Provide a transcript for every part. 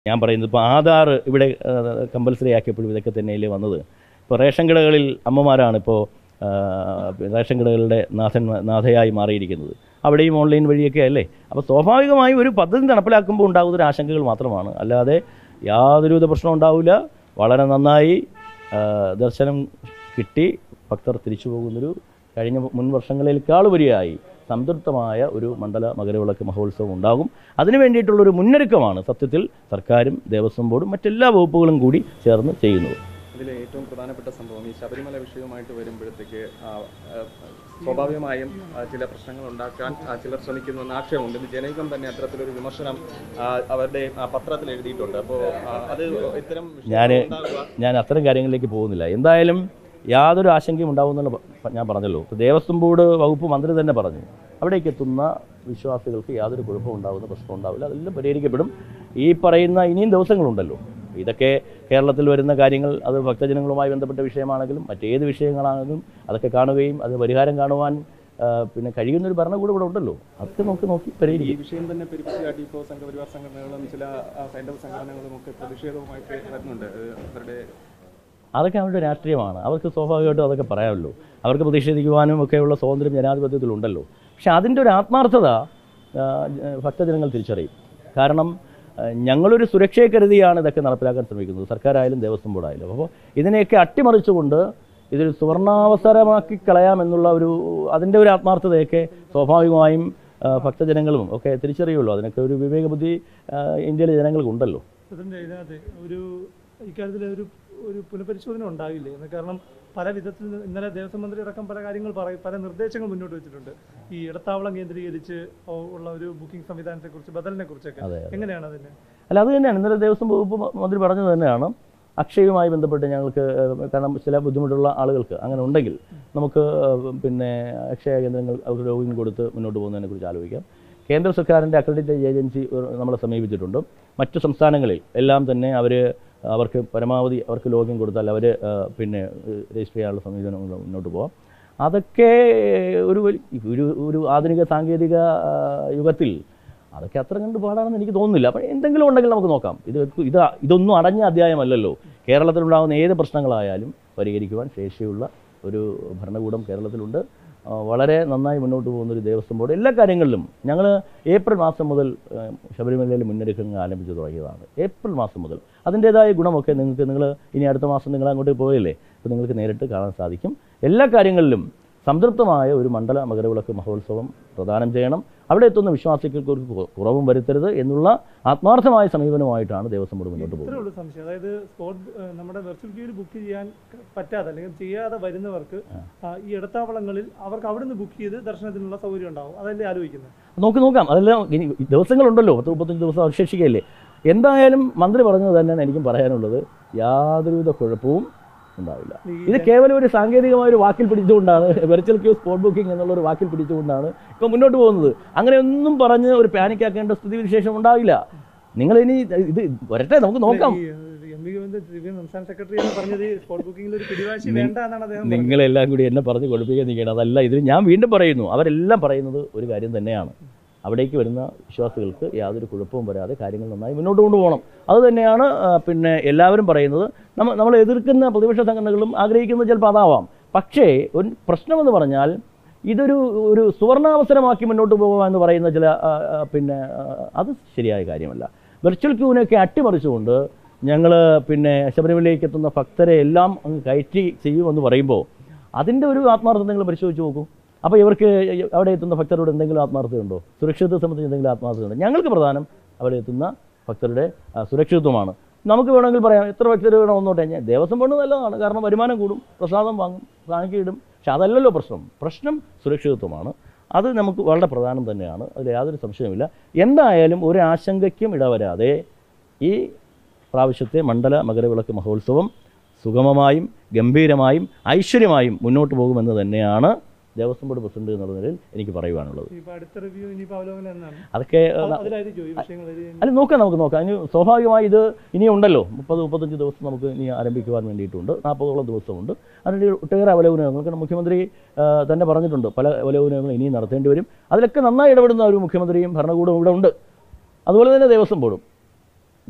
ഞാൻ പറയുന്നത് ഇപ്പോൾ ആധാർ ഇവിടെ കമ്പൽസറി ആക്കിയപ്പോഴും ഇതൊക്കെ തന്നെയല്ലേ വന്നത് ഇപ്പോൾ റേഷൻ കടകളിൽ അമ്മമാരാണ് ഇപ്പോൾ റേഷൻ കടകളുടെ നാഥൻ നാഥയായി മാറിയിരിക്കുന്നത് അവിടെയും ഓൺലൈൻ വഴിയൊക്കെ അല്ലേ അപ്പോൾ സ്വാഭാവികമായും ഒരു പദ്ധതി നടപ്പിലാക്കുമ്പോൾ ഉണ്ടാകുന്ന ഒരു ആശങ്കകൾ മാത്രമാണ് അല്ലാതെ യാതൊരുവിധ പ്രശ്നം ഉണ്ടാവില്ല വളരെ നന്നായി ആ, ദർശനം കിട്ടി ഭക്തർ തിരിച്ചു പോകുന്നൊരു കഴിഞ്ഞ മുൻ വർഷങ്ങളിലേക്കാളുപരിയായി സംതൃപ്തമായ ഒരു മണ്ഡല മകരവിളക്ക് മഹോത്സവം ഉണ്ടാകും അതിനു വേണ്ടിയിട്ടുള്ളൊരു മുന്നൊരുക്കമാണ് സത്യത്തിൽ സർക്കാരും ദേവസ്വം ബോർഡും മറ്റെല്ലാ വകുപ്പുകളും കൂടി ചേർന്ന് ചെയ്യുന്നത് ഇതിലെ ഏറ്റവും പ്രധാനപ്പെട്ട സംഭവം ഈ ശബരിമല വിഷയവുമായിട്ട് വരുമ്പോഴത്തേക്ക് ആ, ആ, സ്വാഭാവികമായും ആ, ചില പ്രശ്നങ്ങൾ ഉണ്ടാക്കാൻ ആ, ചിലർ ശ്രമിക്കുന്നു എന്ന ആക്ഷേപമുണ്ട് ഇത് ജനകം തന്നെ അത്തരത്തിലൊരു വിമർശനം ആ, അവരുടെ ആ, പത്രത്തിൽ എഴുതിയിട്ടുണ്ട് അപ്പോൾ അത് ഇത്തരം ഞാന് വിഷയങ്ങൾ ഉണ്ടാകുക ഞാൻ അത്തരം കാര്യങ്ങളിലേക്ക് പോകുന്നില്ല എന്തായാലും യാതൊരു ആശങ്കയും ഉണ്ടാവുമെന്നുള്ള പ- ഞാൻ പറഞ്ഞല്ലോ ഇപ്പോൾ ദേവസ്വം ബോർഡ് വകുപ്പ് മന്ത്രി തന്നെ പറഞ്ഞു അവിടേക്ക് എത്തുന്ന വിശ്വാസികൾക്ക് യാതൊരു കുഴപ്പവും ഉണ്ടാകുന്ന പ്രശ്നം ഉണ്ടാവില്ല അതെല്ലാം പരിഹരിക്കപ്പെടും ഈ പറയുന്ന ഇനിയും ദിവസങ്ങളുണ്ടല്ലോ ഇതൊക്കെ കേരളത്തിൽ വരുന്ന കാര്യങ്ങൾ അത് ഭക്തജനങ്ങളുമായി ബന്ധപ്പെട്ട വിഷയമാണെങ്കിലും മറ്റേത് വിഷയങ്ങളാണെങ്കിലും അതൊക്കെ കാണുകയും അത് പരിഹാരം കാണുവാൻ ആ, പിന്നെ കഴിയുന്നൊരു ഭരണകൂടം ഇവിടെ ഉണ്ടല്ലോ അതൊക്കെ നമുക്ക് നോക്കി ഈ പരിഹരിക്കും വിഷയം തന്നെ പെരുപ്പിച്ചാട്ടി ഇപ്പോൾ സംഘപരിവാർ സംഘടനകളും ചില ആ, ഹൈന്ദവ സംഘടനകളും ഒക്കെ പ്രതിഷേധവുമായിട്ട് വരുന്നുണ്ട് ഏഹ് അവരുടെ അതൊക്കെ അവരുടെ രാഷ്ട്രീയമാണ് അവർക്ക് സ്വാഭാവികമായിട്ടും അതൊക്കെ പറയാമല്ലോ അവർക്ക് പ്രതിഷേധിക്കുവാനും ഒക്കെയുള്ള സ്വാതന്ത്ര്യം ജനാധിപത്യത്തിലുണ്ടല്ലോ പക്ഷെ അതിൻ്റെ ഒരു ആത്മാർത്ഥത ആ, ജ- ഭക്തജനങ്ങൾ തിരിച്ചറിയും കാരണം ആ, ഞങ്ങളൊരു സുരക്ഷയെ കരുതിയാണ് ഇതൊക്കെ നടപ്പിലാക്കാൻ ശ്രമിക്കുന്നത് സർക്കാരായാലും ദേവസ്വം ബോർഡായാലും അപ്പോൾ ഇതിനെയൊക്കെ അട്ടിമറിച്ചുകൊണ്ട് ഇതൊരു സുവർണാവസരമാക്കി കളയാമെന്നുള്ള ഒരു അതിൻ്റെ ഒരു ആത്മാർത്ഥതയൊക്കെ സ്വാഭാവികമായും ആ, ഭക്തജനങ്ങളും ഒക്കെ തിരിച്ചറിയുള്ളൂ അതിനൊക്കെ ഒരു വിവേകബുദ്ധി ആ, ഇന്ത്യയിലെ ജനങ്ങൾക്കുണ്ടല്ലോ അതിൻ്റെ ഇതിനകത്ത് ഒരു ഇക്കാര്യത്തിൽ ഒരു ഒരു പുനഃപരിശോധന ഉണ്ടാകില്ലേ എന്ന് കാരണം പല വിധത്തിൽ നിന്ന് ഇന്നലെ ദേവസ്വം മന്ത്രി അടക്കം പല കാര്യങ്ങൾ പറയും പല നിർദ്ദേശങ്ങൾ മുന്നോട്ട് വെച്ചിട്ടുണ്ട് ഈ ഇടത്താവളം കേന്ദ്രീകരിച്ച് ഉള്ള ഒരു ബുക്കിംഗ് സംവിധാനത്തെക്കുറിച്ച് ബദലിനെ കുറിച്ചൊക്കെ അതെ എങ്ങനെയാണ് അതിന് അല്ല അത് തന്നെയാണ് ഇന്നലെ ദേവസ്വം വകുപ്പ് മ- മന്ത്രി പറഞ്ഞത് തന്നെയാണ് അക്ഷയവുമായി ബന്ധപ്പെട്ട് ഞങ്ങൾക്ക് ഏഹ്, കാരണം ചില ബുദ്ധിമുട്ടുള്ള ആളുകൾക്ക് അങ്ങനെ ഉണ്ടെങ്കിൽ നമുക്ക് ഏഹ്, പിന്നെ അക്ഷയ കേന്ദ്രങ്ങൾ അവർക്ക് ലോഗിൻ കൊടുത്ത് മുന്നോട്ട് പോകുന്നതിനെ കുറിച്ച് ആലോചിക്കാം കേന്ദ്ര സർക്കാരിൻ്റെ അക്രഡിറ്റേറ്റ് ഏജൻസി ഏഹ്, നമ്മളെ സമീപിച്ചിട്ടുണ്ട് മറ്റു സംസ്ഥാനങ്ങളിൽ എല്ലാം തന്നെ അവർ അവർക്ക് പരമാവധി അവർക്ക് ലോഗിൻ കൊടുത്താൽ അവർ പിന്നെ ഏഹ്, രജിസ്റ്റർ ചെയ്യാനുള്ള സമീപനം മുന്നോട്ട് പോകാം അതൊക്കെ ഒരു വലി- ഒരു ഒരു ആധുനിക സാങ്കേതിക ആ, യുഗത്തിൽ അതൊക്കെ അത്ര കണ്ട് പാടാണെന്ന് എനിക്ക് തോന്നുന്നില്ല അപ്പോൾ എന്തെങ്കിലും ഉണ്ടെങ്കിൽ നമുക്ക് നോക്കാം ഇത് ഇത് ഇതൊന്നും അടഞ്ഞ അധ്യായമല്ലല്ലോ കേരളത്തിലുണ്ടാകുന്ന ഏത് പ്രശ്നങ്ങളായാലും പരിഹരിക്കുവാൻ ശേഷിയുള്ള ഒരു ഭരണകൂടം കേരളത്തിലുണ്ട് ആ, വളരെ നന്നായി മുന്നോട്ട് പോകുന്ന ഒരു ദേവസ്വം ബോർഡ് എല്ലാ കാര്യങ്ങളിലും ഞങ്ങൾ ഏപ്രിൽ മാസം മുതൽ ആ, ശബരിമലയിൽ മുന്നൊരുക്കങ്ങൾ ആരംഭിച്ചു തുടങ്ങിയതാണ് ഏപ്രിൽ മാസം മുതൽ അതിൻ്റേതായ ഗുണമൊക്കെ നിങ്ങൾക്ക് നിങ്ങൾ ഇനി അടുത്ത മാസം നിങ്ങൾ അങ്ങോട്ട് പോയല്ലേ അപ്പോൾ നിങ്ങൾക്ക് നേരിട്ട് കാണാൻ സാധിക്കും എല്ലാ കാര്യങ്ങളിലും സംതൃപ്തമായ ഒരു മണ്ഡല മകരവിളക്ക് മഹോത്സവം പ്രദാനം ചെയ്യണം അവിടെ എത്തുന്ന വിശ്വാസികൾക്ക് ഒരു കു- കുറവും വരുത്തരുത് എന്നുള്ള ആത്മാർത്ഥമായ സമീപനമായിട്ടാണ് ദേവസ്വം ബോർഡ് മുന്നോട്ട് ഇത്രേ പോകുന്നത് ഉള്ളൂ സംശയം അതായത് സ്പോട്ട് ഏഹ്, നമ്മുടെ വെർച്വൽ ക്യൂവിൽ ബുക്ക് ചെയ്യാൻ ക- പറ്റാതെ അല്ലെങ്കിൽ ചെയ്യാതെ വരുന്നവർക്ക് ആ, ഈ ഇടത്താവളങ്ങളിൽ അവർക്ക് അവിടെ നിന്ന് ബുക്ക് ചെയ്ത് ദർശനത്തിനുള്ള സൗകര്യം ഉണ്ടാവും അതല്ലേ ആലോചിക്കുന്നത് നോക്കി നോക്കാം അതെല്ലാം ഇനി ദിവസങ്ങളുണ്ടല്ലോ പത്ത് മുപ്പത്തഞ്ച് ദിവസം അവശേഷിക്കുകയല്ലേ എന്തായാലും മന്ത്രി പറഞ്ഞത് തന്നെയാണ് എനിക്കും പറയാനുള്ളത് യാതൊരുവിധ കുഴപ്പവും ഉണ്ടാവില്ല ഈ ഇത് കേവലം ഒരു സാങ്കേതികമായ ഒരു വാക്കിൽ പിടിച്ചുകൊണ്ടാണ് വെർച്വൽ ക്യൂ സ്പോട്ട് ബുക്കിംഗ് എന്നുള്ള ഒരു വാക്കിൽ പിടിച്ചുകൊണ്ടാണ് ഇപ്പോൾ മുന്നോട്ട് പോകുന്നത് അങ്ങനെ ഒന്നും പറഞ്ഞ് ഒരു പാനിക് ആക്കേണ്ട സ്ഥിതി വിശേഷം ഉണ്ടാവില്ല നിങ്ങൾ ഇനി ഇത് വരട്ടെ നമുക്ക് നോക്കാം ഈ, ഏഹ്, എം വി ഗോവിന്ദൻ സിപിഎം സംസ്ഥാന സെക്രട്ടറി എന്ന് പറഞ്ഞത് ഈ സ്പോട്ട് ബുക്കിംഗിൽ ഒരു പിടിവാശി വേണ്ട എന്നാണ് അദ്ദേഹം പറഞ്ഞത്. നിങ്ങളെല്ലാം കൂടി എന്നെ പറഞ്ഞ് കുഴപ്പിക്കാൻ നിൽക്കണം അതല്ല ഇതിൽ ഞാൻ വീണ്ടും പറയുന്നു അവരെല്ലാം പറയുന്നത് ഒരു കാര്യം തന്നെയാണ് അവിടേക്ക് വരുന്ന വിശ്വാസികൾക്ക് യാതൊരു കുഴപ്പവും വരാതെ കാര്യങ്ങൾ നന്നായി മുന്നോട്ട് കൊണ്ടുപോകണം അത് തന്നെയാണ് ആ, പിന്നെ എല്ലാവരും പറയുന്നത് നമ്മൾ നമ്മൾ എതിർക്കുന്ന പ്രതിപക്ഷ സംഘടനകളും ആഗ്രഹിക്കുന്നത് ചിലപ്പോൾ അതാവാം പക്ഷേ ഒരു പ്രശ്നമെന്ന് പറഞ്ഞാൽ ഇതൊരു ഒരു സുവർണാവസരമാക്കി മുന്നോട്ട് പോകുക എന്ന് പറയുന്ന ചില ആ, ആ, പിന്നെ ആ, അത് ശരിയായ കാര്യമല്ല വെർച്വൽ ക്യൂവിനെയൊക്കെ അട്ടിമറിച്ചുകൊണ്ട് ഞങ്ങൾ പിന്നെ ശബരിമലയിലേക്ക് എത്തുന്ന ഭക്തരെ എല്ലാം അങ്ങ് കയറ്റി ചെയ്യുമെന്ന് പറയുമ്പോൾ അതിൻ്റെ ഒരു ആത്മാർത്ഥത നിങ്ങൾ പരിശോധിച്ച് നോക്കൂ അപ്പോൾ ഇവർക്ക് അവിടെ എത്തുന്ന ഭക്തരോട് എന്തെങ്കിലും ആത്മാർത്ഥതയുണ്ടോ സുരക്ഷിതത്തെ സംബന്ധിച്ച് എന്തെങ്കിലും ആത്മാർത്ഥതയുണ്ടോ ഞങ്ങൾക്ക് പ്രധാനം അവിടെ എത്തുന്ന ഭക്തരുടെ ആ, സുരക്ഷിതത്വമാണ് നമുക്ക് വേണമെങ്കിൽ പറയാം എത്ര ഭക്തർ വേണം ഒന്നോട്ടെ ഞാൻ ദേവസ്വം പണ്ട് നല്ലതാണ് കാരണം വരുമാനം കൂടും പ്രസാദം വാങ്ങും കാണിക്കയിടും പക്ഷെ അതല്ലല്ലോ പ്രശ്നം പ്രശ്നം സുരക്ഷിതത്വമാണ് അത് നമുക്ക് വളരെ പ്രധാനം തന്നെയാണ് അതിൽ യാതൊരു സംശയവുമില്ല എന്തായാലും ഒരു ആശങ്കയ്ക്കും ഇടവരാതെ ഈ പ്രാവശ്യത്തെ മണ്ഡല മകരവിളക്ക് മഹോത്സവം സുഗമമായും ഗംഭീരമായും ഐശ്വര്യമായും മുന്നോട്ട് പോകുമെന്ന് തന്നെയാണ് ദേവസ്വം ബോർഡ് പ്രസിഡന്റ് എന്നുള്ള നിലയിൽ എനിക്ക് പറയുവാനുള്ളത് ഇനിയിപ്പോ അടുത്ത റിവ്യൂ ഇനിയിപ്പോ അവലോകനം എന്നാണ് അതൊക്കെ അത് അതിലായിരിക്കും ഈ വിഷയങ്ങൾ ഇത് അല്ല നോക്കാം നമുക്ക് നോക്കാം അതിന് സ്വാഭാവികമായി ഇത് ഇനിയും ഉണ്ടല്ലോ മുപ്പത് മുപ്പത്തഞ്ച് ദിവസം നമുക്ക് ഇനി ആരംഭിക്കുവാൻ വേണ്ടിയിട്ടുണ്ട് നാൽപ്പതോളം ദിവസമുണ്ട് അതിൻ്റെ ഒട്ടേറെ അവലോകനങ്ങൾ കാരണം മുഖ്യമന്ത്രി ആ, തന്നെ പറഞ്ഞിട്ടുണ്ട് പല അവലോകനങ്ങളും ഇനിയും നടത്തേണ്ടി വരും അതിലൊക്കെ നന്നായി ഇടപെടുന്ന ഒരു മുഖ്യമന്ത്രിയും ഭരണകൂടവും ഇവിടെ ഉണ്ട് അതുപോലെ തന്നെ ദേവസ്വം ബോർഡും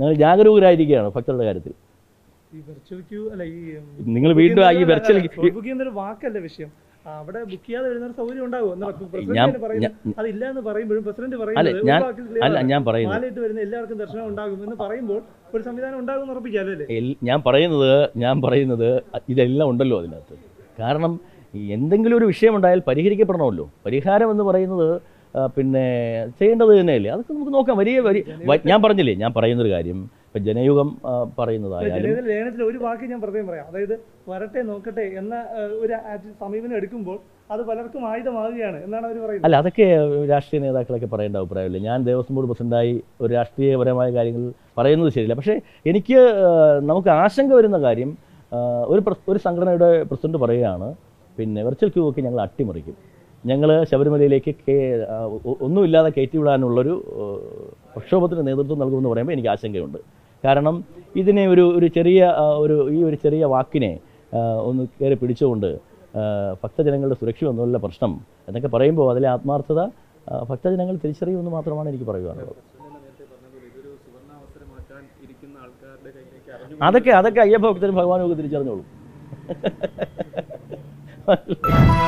ഞങ്ങൾ ജാഗരൂകരായിരിക്കുകയാണ് ഭക്തരുടെ കാര്യത്തിൽ ഈ വെർച്വൽ ക്യൂ അല്ല ഈ നിങ്ങൾ വീണ്ടും ആ ഈ വെർച്വൽ ബുക്ക് ചെയ്യുന്നൊരു വാക്കല്ല വിഷയം ആ, അവിടെ ബുക്ക് ചെയ്യാതെ വരുന്ന ഒരു സൗകര്യം ഉണ്ടാകും എന്നാ പ്രസിഡന്റ് ഞാൻ- തന്നെ പറയുന്നത് ഞാൻ- അതില്ല എന്ന് പറയുമ്പോഴും പ്രസിഡന്റ് അല്ല പറയുന്നത് ഒരു ഞാൻ വാക്കിൽ clear അല്ല ആണ്. ഞാൻ പറയുന്നത് മാലയിട്ട് വരുന്ന എല്ലാവർക്കും ദർശനം ഉണ്ടാകും എന്ന് പറയുമ്പോൾ ഒരു സംവിധാനം ഉണ്ടാകും എന്ന് ഉറപ്പിക്കാമല്ലോ അല്ലേ എൽ- ഞാൻ പറയുന്നത് ഞാൻ പറയുന്നത് ഇതെല്ലാം ഉണ്ടല്ലോ അതിനകത്ത് കാരണം ഈ എന്തെങ്കിലും ഒരു വിഷയമുണ്ടായാൽ പരിഹരിക്കപ്പെടണമല്ലോ പരിഹാരം എന്ന് പറയുന്നത് ആ, പിന്നെ ചെയ്യേണ്ടത് തന്നെയല്ലേ അതൊക്കെ നമുക്ക് നോക്കാം വലിയ വലിയ വ- ഞാൻ പറഞ്ഞില്ലേ ഞാൻ പറയുന്നൊരു കാര്യം ഇപ്പം ജനയുഗം ആ, പറയുന്നതായാലും ജനതയുടെ ലേഖനത്തിൽ ഒരു വാക്ക് ഞാൻ പ്രത്യേകം പറയാം അതായത് വരട്ടെ നോക്കട്ടെ എന്ന ഏഹ്, ഒരു ആറ്റി- സമീപനം എടുക്കുമ്പോൾ അത് പലർക്കും ആയുധമാവുകയാണ് എന്നാണ് അവർ പറയുന്നത് അല്ല അതൊക്കെ രാഷ്ട്രീയ നേതാക്കളൊക്കെ പറയേണ്ട അഭിപ്രായമില്ല ഞാൻ ദേവസ്വം ബോർഡ് പ്രസിഡന്റായി ഒരു രാഷ്ട്രീയപരമായ കാര്യങ്ങൾ പറയുന്നത് ശരിയില്ല പക്ഷേ എനിക്ക് ആ, നമുക്ക് ആശങ്ക വരുന്ന കാര്യം ആ, ഒരു പ്രസ്- ഒരു സംഘടനയുടെ പ്രസിഡന്റ് പറയുകയാണ് പിന്നെ വെർച്വൽ ക്യൂ ഒക്കെ ഞങ്ങൾ അട്ടിമറിക്കും ഞങ്ങൾ ശബരിമലയിലേക്ക് കേ ആ, ഒ- ഒന്നുമില്ലാതെ കയറ്റി വിടാനുള്ളൊരു ആ, പ്രക്ഷോഭത്തിന് നേതൃത്വം നൽകുമെന്ന് പറയുമ്പോൾ എനിക്ക് ആശങ്കയുണ്ട് കാരണം ഇതിനെ ഒരു ഒരു ചെറിയ ആ, ഒരു ഈ ഒരു ചെറിയ വാക്കിനെ ആ, ഒന്ന് കയറി പിടിച്ചുകൊണ്ട് ആ, ഭക്തജനങ്ങളുടെ സുരക്ഷയൊന്നുമല്ല പ്രശ്നം എന്നൊക്കെ പറയുമ്പോൾ അതിലെ ആത്മാർത്ഥത ആ, ഭക്തജനങ്ങൾ തിരിച്ചറിയുമെന്ന് മാത്രമാണ് എനിക്ക് പറയുവാനുള്ളത് നേരത്തെ പറഞ്ഞതുപോലെ ഇതൊരു സുവർണാവസരമാക്കാൻ ഇരിക്കുന്ന ആൾക്കാരുടെ കയ്യിലേക്ക് അറിഞ്ഞു അതൊക്കെ അതൊക്കെ അയ്യപ്പ ഭക്തരും ഭഗവാനും ഒക്കെ തിരിച്ചറിഞ്ഞോളും